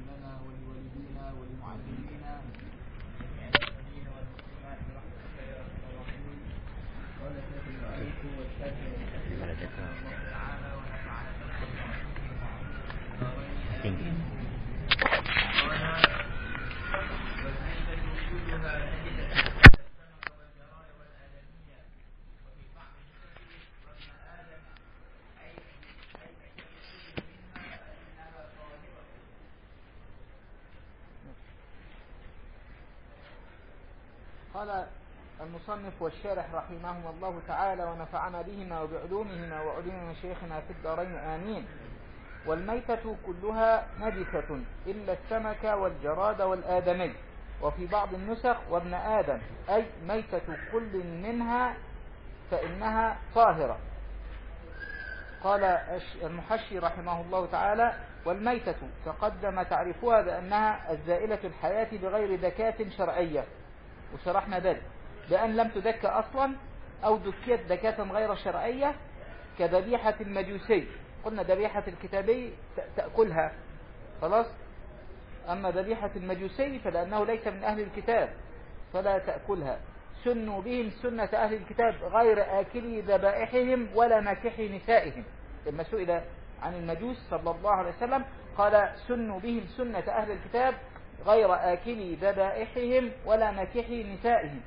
لنا ولوالدينا ولمعلمينا وللمسلمين والمسلمات برحمتك يا ارحم الراحمين قال شيخ المؤلف والشافعي رحمه الله تعالى ونفعنا Thank قال المصنف والشارح رحمهم الله تعالى ونفعنا بهما وبعلومهما وعلوم مشايخنا في الدارين آمين والميتة كلها نجسة إلا السمك والجراد والآدمي وفي بعض النسخ وابن آدم أي ميتة كل منها فإنها طاهرة قال المحشي رحمه الله تعالى والميتة تقدم تعريفها بأنها الزائلة الحياة بغير ذكاة شرعية وشرحنا ذلك بأن لم تدك أصلا أو دكيت دكاة غير شرعية كذبيحة المجوسي قلنا ذبيحة الكتابي تأكلها خلاص أما ذبيحة المجوسي فلأنه ليس من أهل الكتاب فلا تأكلها سنوا بهم سنة أهل الكتاب غير آكلي ذبائحهم ولا ناكحي نسائهم لما سئل عن المجوس صلى الله عليه وسلم قال سنوا بهم سنة أهل الكتاب غير آكلي ذبائحهم ولا ناكحي نسائهم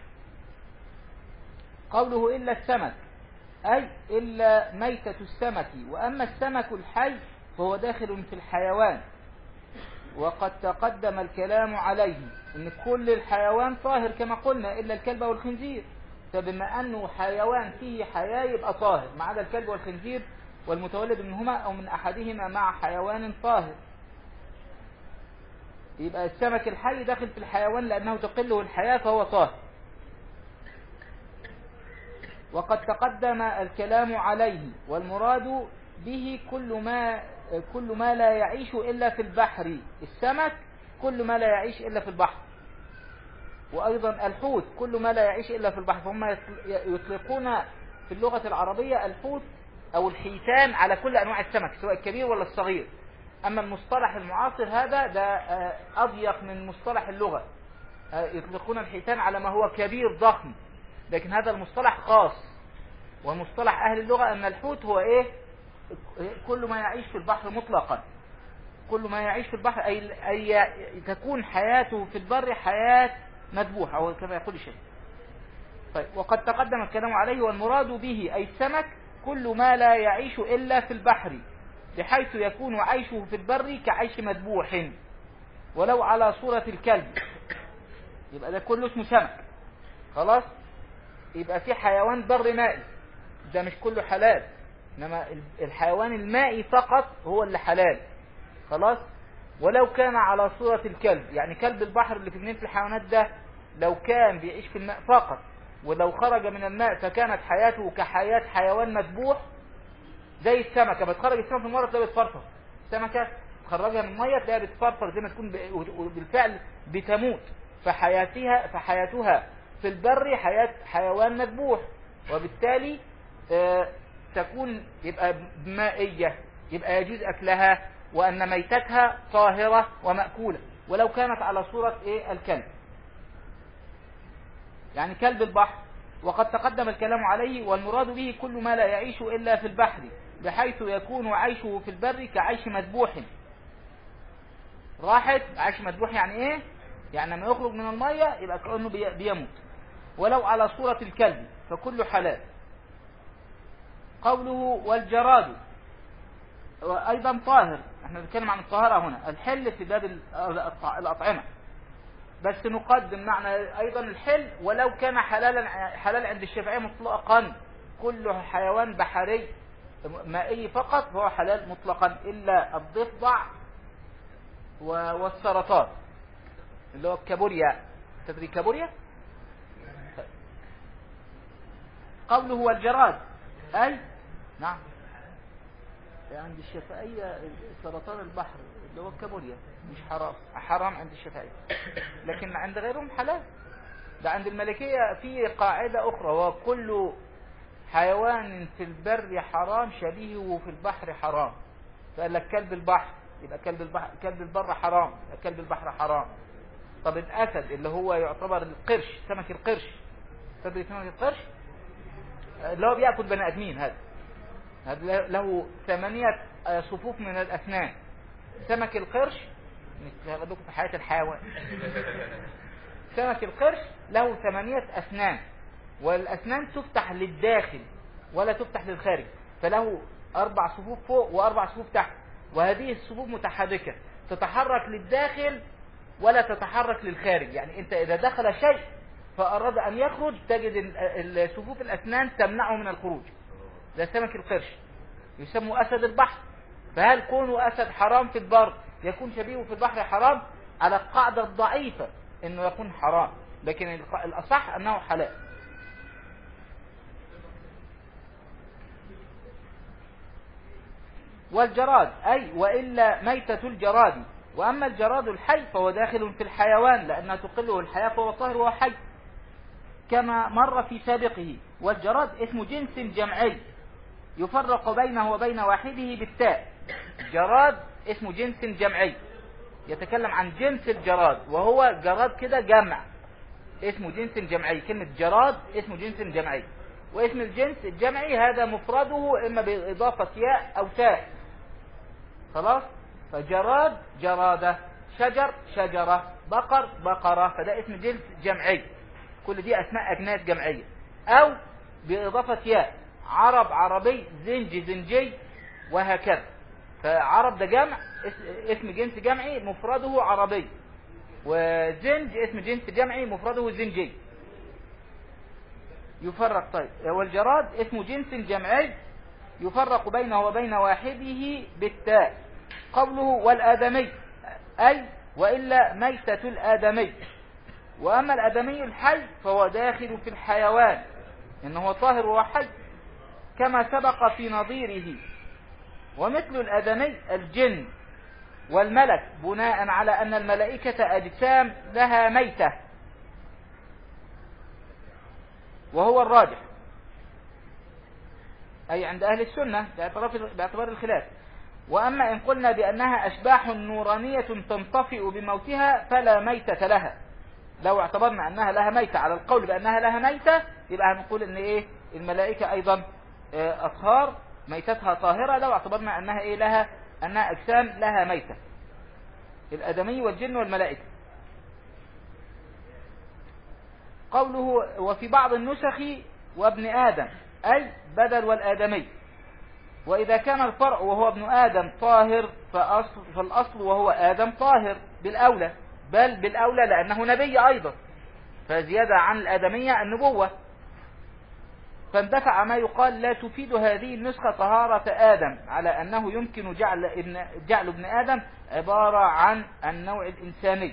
قوله إلا السمك أي إلا ميتة السمك وأما السمك الحي فهو داخل في الحيوان وقد تقدم الكلام عليه ان كل الحيوان طاهر كما قلنا الا الكلب والخنزير فبما انه حيوان فيه حياة يبقى طاهر ما عدا الكلب والخنزير والمتولد منهما او من احدهما مع حيوان طاهر يبقى السمك الحي داخل في الحيوان لانه تقله الحياة فهو طاهر وقد تقدم الكلام عليه والمراد به كل ما كل ما لا يعيش إلا في البحر السمك كل ما لا يعيش إلا في البحر وأيضا الحوت كل ما لا يعيش إلا في البحر فهم يطلقون في اللغة العربية الحوت أو الحيتان على كل أنواع السمك سواء الكبير ولا الصغير أما المصطلح المعاصر هذا ده أضيق من مصطلح اللغة يطلقون الحيتان على ما هو كبير ضخم لكن هذا المصطلح خاص ومصطلح أهل اللغة أن الحوت هو إيه كل ما يعيش في البحر مطلقا كل ما يعيش في البحر أي, أي تكون حياته في البر حياة مذبوحة أو كما يقول الشيخ طيب وقد تقدم الكلام عليه والمراد به أي السمك كل ما لا يعيش إلا في البحر بحيث يكون عيشه في البر كعيش مذبوح ولو على صورة الكلب يبقى ده كله اسمه سمك خلاص يبقى في حيوان بر مائي ده مش كله حلال انما الحيوان المائي فقط هو اللي حلال خلاص ولو كان على صورة الكلب يعني كلب البحر اللي في جنينة الحيوانات ده لو كان بيعيش في الماء فقط ولو خرج من الماء فكانت حياته كحياة حيوان مذبوح زي السمكة بتخرج السمكة من مرة تلاقيها بتفرفر السمكة تخرجها من المية تلاقيها بتفرفر زي ما تكون بالفعل بتموت فحياتها فحياتها في البر حياة حيوان مذبوح وبالتالي آه تكون يبقى مائية يبقى يجوز أكلها وأن ميتتها طاهرة ومأكولة ولو كانت على صورة إيه الكلب يعني كلب البحر وقد تقدم الكلام عليه والمراد به كل ما لا يعيش إلا في البحر بحيث يكون عيشه في البر كعيش مذبوح راحت عيش مذبوح يعني إيه يعني لما يخرج من المية يبقى كأنه بيموت ولو على صورة الكلب فكل حلال قوله والجراد أيضا طاهر احنا بنتكلم عن الطهارة هنا الحل في باب الأطعمة بس نقدم معنى أيضا الحل ولو كان حلالا حلال عند الشافعية مطلقا كل حيوان بحري مائي فقط فهو حلال مطلقا إلا الضفدع والسرطان اللي هو الكابوريا تدري كابوريا قوله والجراد أي نعم عند الشافعية سرطان البحر اللي هو الكابوريا مش حرام حرام عند الشافعية لكن عند غيرهم حلال ده عند الملكية في قاعدة أخرى وكل حيوان في البر حرام شبيهه في البحر حرام فقال لك كلب البحر يبقى كلب البحر كلب البر حرام يبقى كلب البحر حرام طب الاسد اللي هو يعتبر القرش سمك القرش تدري سمك القرش اللي هو بياكل بني ادمين هذا هذا له ثمانية آه، صفوف من الاسنان سمك القرش نتغلبكم في حياة الحيوان سمك القرش له ثمانية أسنان والأسنان تفتح للداخل ولا تفتح للخارج فله أربع صفوف فوق وأربع صفوف تحت وهذه الصفوف متحركة تتحرك للداخل ولا تتحرك للخارج يعني أنت إذا دخل شيء فأراد أن يخرج تجد ال- ال- صفوف الأسنان تمنعه من الخروج ده سمك القرش يسمى أسد البحر فهل كونه أسد حرام في البر يكون شبيهه في البحر حرام على القاعدة الضعيفة انه يكون حرام لكن الق- الاصح انه حلال والجراد اي والا ميتة الجراد واما الجراد الحي فهو داخل في الحيوان لانها تقله الحياة فهو طاهر وهو حي كما مر في سابقه والجراد اسم جنس جمعي يفرق بينه وبين واحده بالتاء جراد اسم جنس جمعي يتكلم عن جنس الجراد وهو جراد كده جمع اسمه جنس جمعي كلمة جراد اسمه جنس جمعي واسم الجنس الجمعي هذا مفرده اما باضافة ياء او تاء خلاص فجراد جرادة شجر شجرة بقر بقرة فده اسم جنس جمعي كل دي اسماء اجناس جمعية او باضافة ياء عرب عربي زنج زنجي وهكذا فعرب ده جمع اس- اسم جنس جمعي مفرده عربي وزنج اسم جنس جمعي مفرده زنجي يفرق طيب والجراد اسم جنس جمعي يفرق بينه وبين واحده بالتاء قوله والآدمي أي وإلا ميتة الآدمي وأما الآدمي الحي فهو داخل في الحيوان إنه طاهر وحي كما سبق في نظيره ومثل الآدمي الجن والملك بناء على أن الملائكة أجسام لها ميتة وهو الراجح أي عند أهل السنة باعتراف- باعتبار الخلاف وأما إن قلنا بأنها أشباح نورانية تنطفئ بموتها فلا ميتة لها لو اعتبرنا أنها لها ميتة على القول بأنها لها ميتة يبقى هنقول أن إيه الملائكة أيضا آه، أطهار ميتتها طاهرة لو اعتبرنا أنها إيه لها أنها أجسام لها ميتة الآدمي والجن والملائكة قوله وفي بعض النسخ وابن آدم أي بدل والآدمي وإذا كان الفرع وهو ابن آدم طاهر فأصل فالأصل وهو آدم طاهر بالأولى بل بالأولى لأنه نبي أيضا فزيادة عن الآدمية النبوة فاندفع ما يقال لا تفيد هذه النسخة طهارة آدم على أنه يمكن جعل ابن, جعل ابن آدم عبارة عن النوع الإنساني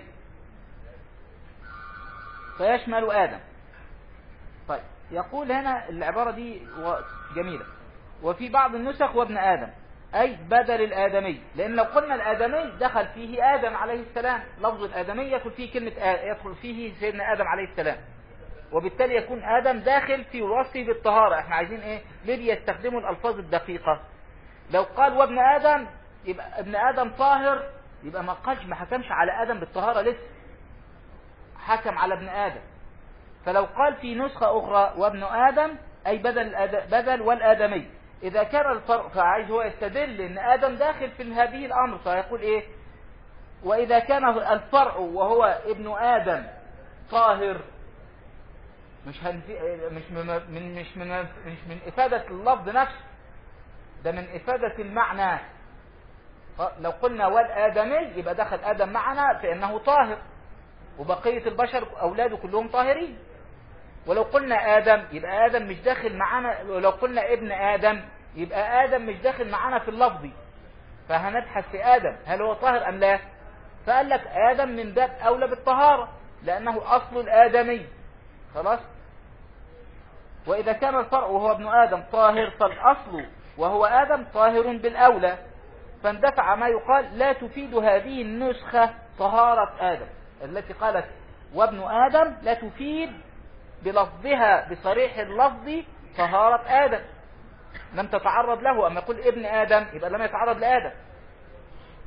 فيشمل آدم طيب يقول هنا العبارة دي و- جميلة وفي بعض النسخ وابن آدم أي بدل الآدمي لأن لو قلنا الآدمي دخل فيه آدم عليه السلام لفظ الآدمي يدخل فيه كلمة آ... يدخل فيه سيدنا آدم عليه السلام وبالتالي يكون آدم داخل في وصفه بالطهارة احنا عايزين ايه ليه بيستخدموا الألفاظ الدقيقة لو قال وابن آدم يبقى ابن آدم طاهر يبقى ما قالش ما حكمش على آدم بالطهارة لسه حكم على ابن آدم فلو قال في نسخة أخرى وابن آدم أي بدل الآد- بدل والآدمي إذا كان الفرق فعايز هو يستدل إن آدم داخل في هذه الأمر فيقول إيه وإذا كان الفرع وهو ابن آدم طاهر مش هنفي مش من من مش من مش من إفادة اللفظ نفسه ده من إفادة المعنى لو قلنا والآدمي يبقى دخل آدم معنا فإنه طاهر وبقية البشر أولاده كلهم طاهرين ولو قلنا آدم يبقى آدم مش داخل معانا ولو قلنا ابن آدم يبقى آدم مش داخل معانا في اللفظ فهنبحث في آدم هل هو طاهر أم لا فقال لك آدم من باب أولى بالطهارة لأنه أصل الآدمي خلاص وإذا كان الفرع وهو ابن آدم طاهر فالأصل وهو آدم طاهر بالأولى فاندفع ما يقال لا تفيد هذه النسخة طهارة آدم التي قالت وابن آدم لا تفيد بلفظها بصريح اللفظ طهارة آدم لم تتعرض له أما يقول ابن آدم يبقى لم يتعرض لآدم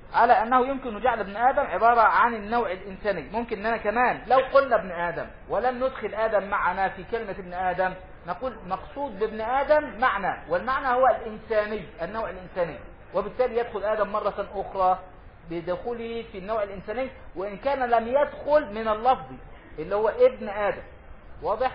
على أنه يمكن جعل ابن آدم عبارة عن النوع الإنساني ممكن أننا كمان لو قلنا ابن آدم ولم ندخل آدم معنا في كلمة ابن آدم نقول مقصود بابن آدم معنى والمعنى هو الإنساني النوع الإنساني وبالتالي يدخل آدم مرة أخرى بدخوله في النوع الإنساني وإن كان لم يدخل من اللفظ اللي هو ابن آدم واضح؟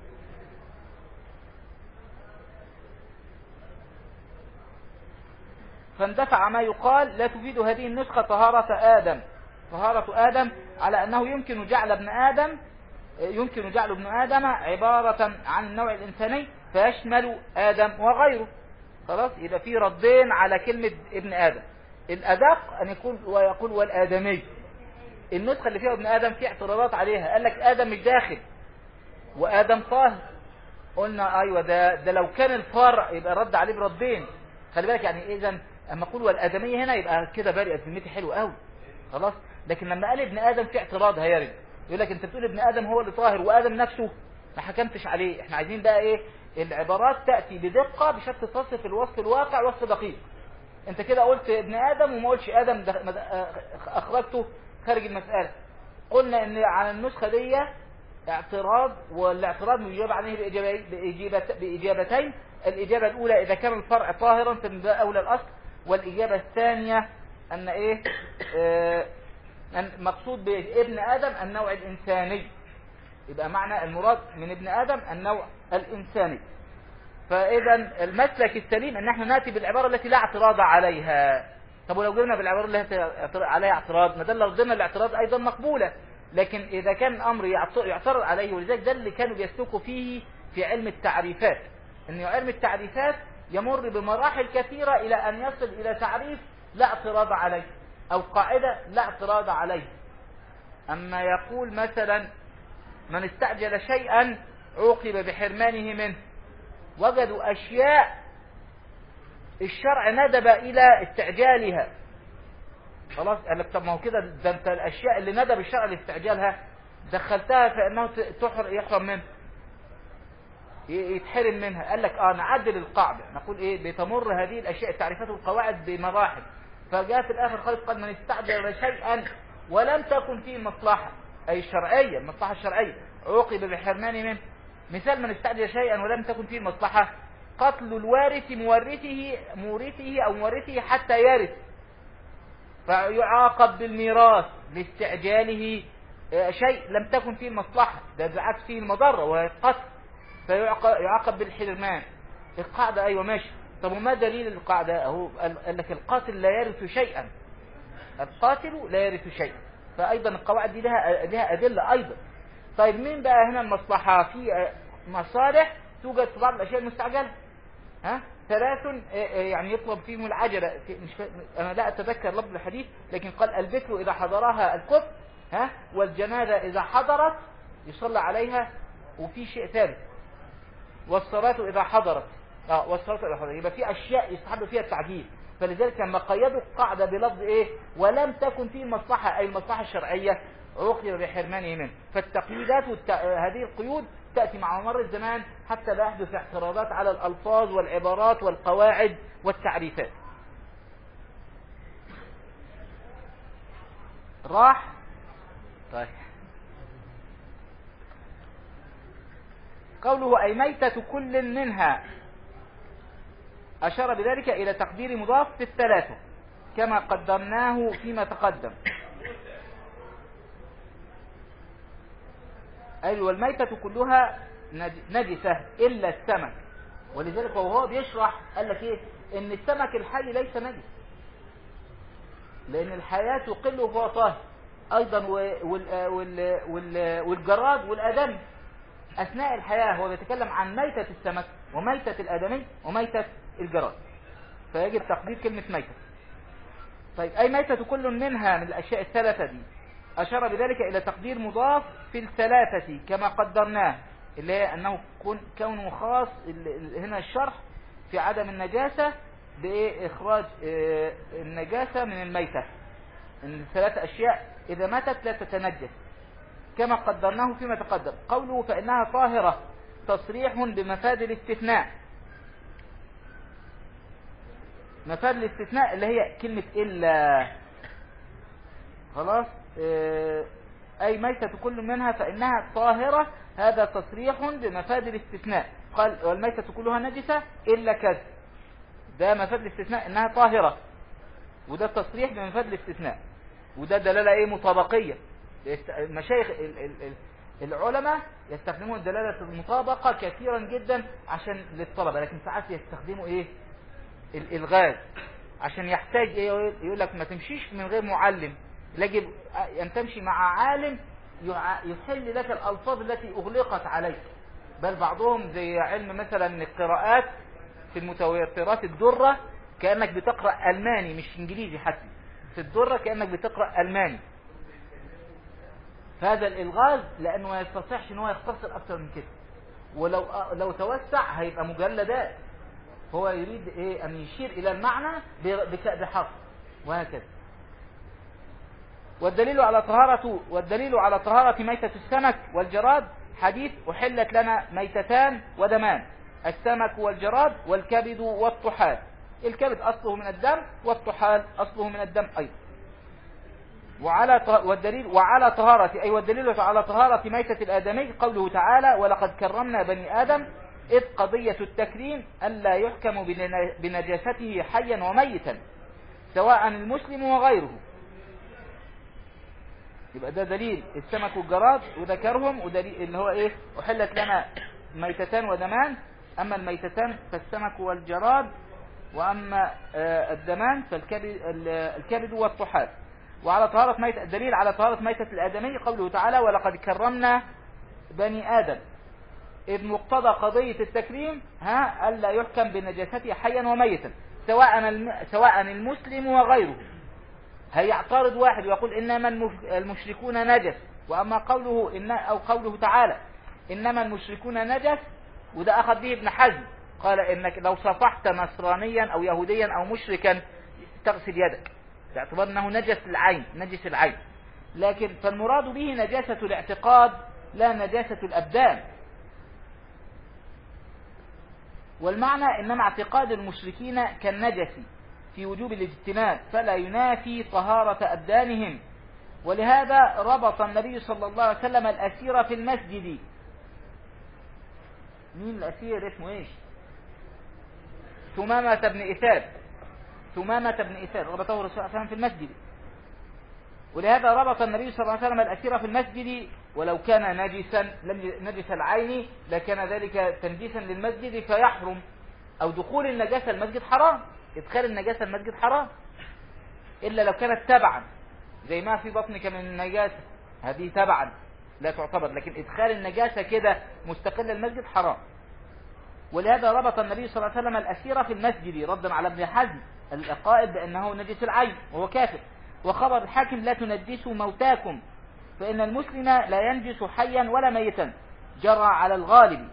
فاندفع ما يقال لا تفيد هذه النسخة طهارة آدم طهارة آدم على أنه يمكن جعل ابن آدم يمكن جعل ابن آدم عبارة عن النوع الإنساني فيشمل آدم وغيره خلاص يبقى في ردين على كلمة ابن آدم الأدق أن يكون ويقول والآدمي النسخة اللي فيها ابن آدم في اعتراضات عليها قال لك آدم مش داخل وآدم طاهر قلنا أيوة ده, ده لو كان الفرع يبقى رد عليه بردين خلي بالك يعني إذا اما اقول والادميه هنا يبقى كده بارئه ذمتي حلو قوي خلاص لكن لما قال ابن ادم في اعتراض هيرد يقول لك انت بتقول ابن ادم هو اللي طاهر وادم نفسه ما حكمتش عليه احنا عايزين بقى ايه العبارات تاتي بدقه بشكل تصف الوصف الواقع وصف دقيق انت كده قلت ابن ادم وما قلتش ادم ده اخرجته خارج المساله قلنا ان على النسخه دي اعتراض والاعتراض مجاب عليه باجابتين الاجابه الاولى اذا كان الفرع طاهرا فده اولى الاصل والإجابة الثانية أن إيه آه أن مقصود بابن آدم النوع الإنساني يبقى معنى المراد من ابن آدم النوع الإنساني فإذا المسلك السليم أن نحن نأتي بالعبارة التي لا اعتراض عليها طب ولو جبنا بالعبارة التي عليها اعتراض ما ده لو ضمن الاعتراض أيضا مقبولة لكن إذا كان الأمر يعترض عليه ولذلك ده اللي كانوا بيسلكوا فيه في علم التعريفات أن علم التعريفات يمر بمراحل كثيرة إلى أن يصل إلى تعريف لا اعتراض عليه أو قاعدة لا اعتراض عليه أما يقول مثلا من استعجل شيئا عوقب بحرمانه منه وجدوا أشياء الشرع ندب إلى استعجالها خلاص قال لك طب ما هو كده ده انت الاشياء اللي ندب الشرع لاستعجالها دخلتها فانه تحر يحرم منه يتحرم منها قال لك اه نعدل القاعدة نقول ايه بتمر هذه الاشياء التعريفات والقواعد بمراحل فجاء في الاخر خالص قال من استعجل شيئا ولم تكن فيه مصلحة اي الشرعية المصلحة الشرعية عوقب بحرمان منه مثال من استعجل شيئا ولم تكن فيه مصلحة قتل الوارث مورثه مورثه او مورثه حتى يرث فيعاقب بالميراث لاستعجاله شيء لم تكن فيه المصلحة ده بالعكس فيه المضرة وهي القتل فيعاقب بالحرمان القاعدة أيوة ماشي طب وما دليل القاعدة أهو قال لك القاتل لا يرث شيئا القاتل لا يرث شيئا فأيضا القواعد دي لها لها أدلة أيضا طيب مين بقى هنا المصلحة في مصالح توجد في بعض الأشياء المستعجلة ها ثلاث يعني يطلب فيهم العجلة في مش أنا لا أتذكر لفظ الحديث لكن قال البكر إذا حضرها الكفر ها والجنازة إذا حضرت يصلى عليها وفي شيء ثالث والصلاة إذا حضرت اه والصلاة إذا حضرت يبقى في أشياء يستحب فيها التعجيل فلذلك لما قيدوا القاعدة بلفظ إيه ولم تكن فيه مصلحة أي المصلحة الشرعية عوقب بحرمانه منه فالتقييدات والت... هذه القيود تأتي مع مر الزمان حتى لا يحدث اعتراضات على الألفاظ والعبارات والقواعد والتعريفات راح طيب قوله أي ميتة كل منها أشار بذلك إلى تقدير مضاف في الثلاثة كما قدرناه فيما تقدم أي والميتة كلها نجسة إلا السمك ولذلك وهو بيشرح قال لك إيه إن السمك الحي ليس نجس لأن الحياة تقل وهو طاهر أيضا وال وال وال والجراد والآدمي أثناء الحياة هو بيتكلم عن ميتة السمك وميتة الآدمي وميتة الجراد فيجب تقدير كلمة ميتة طيب أي ميتة كل منها من الأشياء الثلاثة دي أشار بذلك إلى تقدير مضاف في الثلاثة كما قدرناه اللي هي أنه كونه خاص هنا الشرح في عدم النجاسة بإخراج النجاسة من الميتة إن ثلاثة أشياء إذا ماتت لا تتنجس كما قدرناه فيما تقدم قوله فإنها طاهرة تصريح بمفاد الاستثناء مفاد الاستثناء اللي هي كلمة إلا خلاص آه، أي ميتة كل منها فإنها طاهرة هذا تصريح بمفاد الاستثناء قال والميتة كلها نجسة إلا كذا ده مفاد الاستثناء إنها طاهرة وده التصريح بمفاد الاستثناء وده دلالة إيه مطابقية يست- المشايخ ال- ال- ال- العلماء يستخدمون دلالة المطابقة كثيرا جدا عشان للطلبة لكن ساعات يستخدموا إيه الإلغاز عشان يحتاج إيه يقول لك ما تمشيش من غير معلم يجب أن تمشي مع عالم يع- يحل لك الألفاظ التي أغلقت عليك بل بعضهم زي علم مثلا القراءات في المتوترات الدرة كأنك بتقرأ ألماني مش إنجليزي حتى في الدرة كأنك بتقرأ ألماني فهذا الإلغاز لأنه ما يستطيعش ان هو يختصر أكثر من كده ولو لو توسع هيبقى مجلدات هو يريد إيه أن يشير إلى المعنى بك- بحرف وهكذا والدليل على طهارة والدليل على طهارة ميتة السمك والجراد حديث أحلت لنا ميتتان ودمان السمك والجراد والكبد والطحال الكبد أصله من الدم والطحال أصله من الدم أيضا وعلى ط- والدليل وعلى طهارة أي والدليل على طهارة ميتة الآدمي قوله تعالى ولقد كرمنا بني آدم إذ قضية التكريم ألا يحكم بن- بنجاسته حيا وميتا سواء المسلم وغيره يبقى ده دليل السمك والجراد وذكرهم ودليل اللي هو ايه احلت لنا ميتتان ودمان اما الميتتان فالسمك والجراد واما آه، الدمان فالكبد ال- الكبد والطحال وعلى طهارة ميتة الدليل على طهارة ميتة الآدمي قوله تعالى ولقد كرمنا بني آدم إذ مقتضى قضية التكريم ها ألا يحكم بنجاسته حيا وميتا سواء الم- سواء المسلم وغيره هيعترض واحد ويقول إنما المف- المشركون نجس وأما قوله إن أو قوله تعالى إنما المشركون نجس وده أخذ به ابن حزم قال إنك لو صفحت نصرانيا أو يهوديا أو مشركا تغسل يدك باعتبار أنه نجس العين نجس العين لكن فالمراد به نجاسة الاعتقاد لا نجاسة الأبدان والمعنى إنما اعتقاد المشركين كالنجس في وجوب الاجتناب فلا ينافي طهارة أبدانهم ولهذا ربط النبي صلى الله عليه وسلم الأسير في المسجد مين الأسير اسمه ايش ثمامة بن إثاب ثمامة بن إثاب ربطه الرسول صلى الله عليه وسلم في المسجد ولهذا ربط النبي صلى الله عليه وسلم الأسير في المسجد ولو كان نجسا لم نجس العين لكان ذلك تنجيسا للمسجد فيحرم أو دخول النجاسة المسجد حرام إدخال النجاسة المسجد حرام إلا لو كانت تبعا زي ما في بطنك من النجاسة هذه تبعا لا تعتبر لكن إدخال النجاسة كده مستقل المسجد حرام ولهذا ربط النبي صلى الله عليه وسلم الأسير في المسجد ردا على ابن حزم القائل بأنه نجس العين وهو كافر وخبر الحاكم لا تنجسوا موتاكم فإن المسلم لا ينجس حيا ولا ميتا جرى على الغالب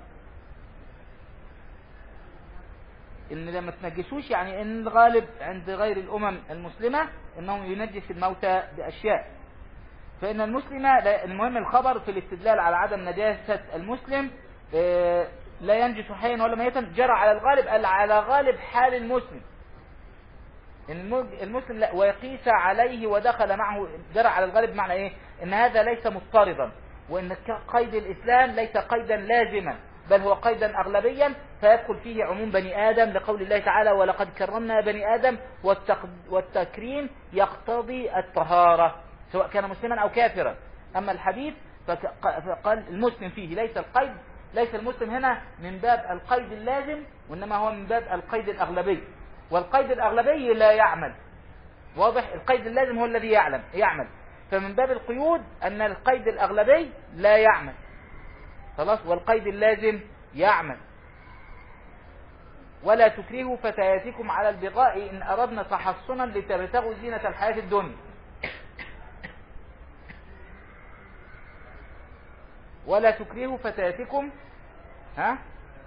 ان لما تنجسوش يعني ان الغالب عند غير الامم المسلمة انهم ينجس الموتى باشياء فان المسلم لا- المهم الخبر في الاستدلال على عدم نجاسة المسلم آه، لا ينجس حيا ولا ميتا جرى على الغالب قال على غالب حال المسلم إن المج- المسلم لا ويقيس عليه ودخل معه جرى على الغالب معنى ايه ان هذا ليس مضطردا وان ك- قيد الاسلام ليس قيدا لازما بل هو قيدا اغلبيا فيدخل فيه عموم بني ادم لقول الله تعالى ولقد كرمنا بني ادم والتق- والتكريم يقتضي الطهارة سواء كان مسلما او كافرا اما الحديث فك- فقال المسلم فيه ليس القيد ليس المسلم هنا من باب القيد اللازم وانما هو من باب القيد الاغلبي والقيد الأغلبي لا يعمل واضح القيد اللازم هو الذي يعلم يعمل فمن باب القيود أن القيد الأغلبي لا يعمل خلاص والقيد اللازم يعمل ولا تكرهوا فتياتكم على البغاء إن أردنا تحصنا لتبتغوا زينة الحياة الدنيا ولا تكرهوا فتياتكم ها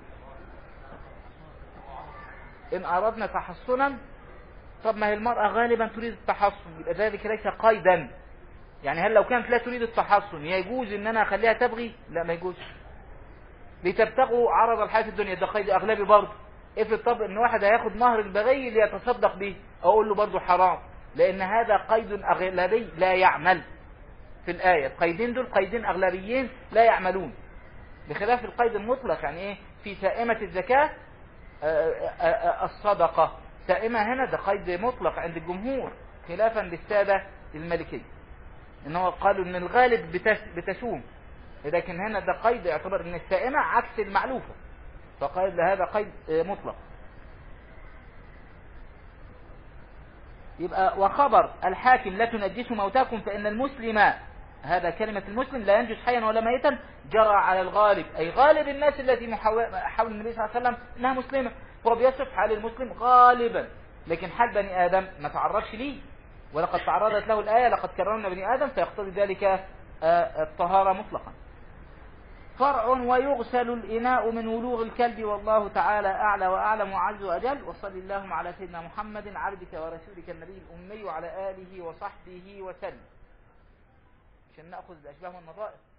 إن أردنا تحصنا طب ما هي المرأة غالبا تريد التحصن يبقى ذلك ليس قيدا يعني هل لو كانت لا تريد التحصن يجوز ان انا اخليها تبغي لا ما يجوز لتبتغوا عرض الحياة الدنيا ده قيد اغلبي برضه افرض طب ان واحد هياخد مهر البغي ليتصدق به اقول له برضه حرام لأن هذا قيد أغلبي لا يعمل في الآية القيدين دول قيدين أغلبيين لا يعملون بخلاف القيد المطلق يعني إيه في سائمة الزكاة آه، آه، آه، الصدقة سائمة هنا ده قيد مطلق عند الجمهور خلافا للسادة المالكية ان هو قالوا ان الغالب بتس- بتسوم لكن هنا ده قيد يعتبر ان السائمة عكس المعلوفة فقال هذا قيد آه، مطلق يبقى وخبر الحاكم لا تنجسوا موتاكم فإن المسلم هذا كلمة المسلم لا ينجس حيا ولا ميتا جرى على الغالب أي غالب الناس التي محاو- حول النبي صلى الله عليه وسلم إنها مسلمة هو بيصف حال المسلم غالبا لكن حال بني آدم ما تعرضش ليه ولقد تعرضت له الآية لقد كرمنا بني آدم فيقتضي ذلك آه، الطهارة مطلقا فرع ويغسل الإناء من ولوغ الكلب والله تعالى أعلى وأعلم وأعز وأجل وصل اللهم على سيدنا محمد عبدك ورسولك النبي الأمي وعلى آله وصحبه وسلم عشان نأخذ الأشباه والنظائر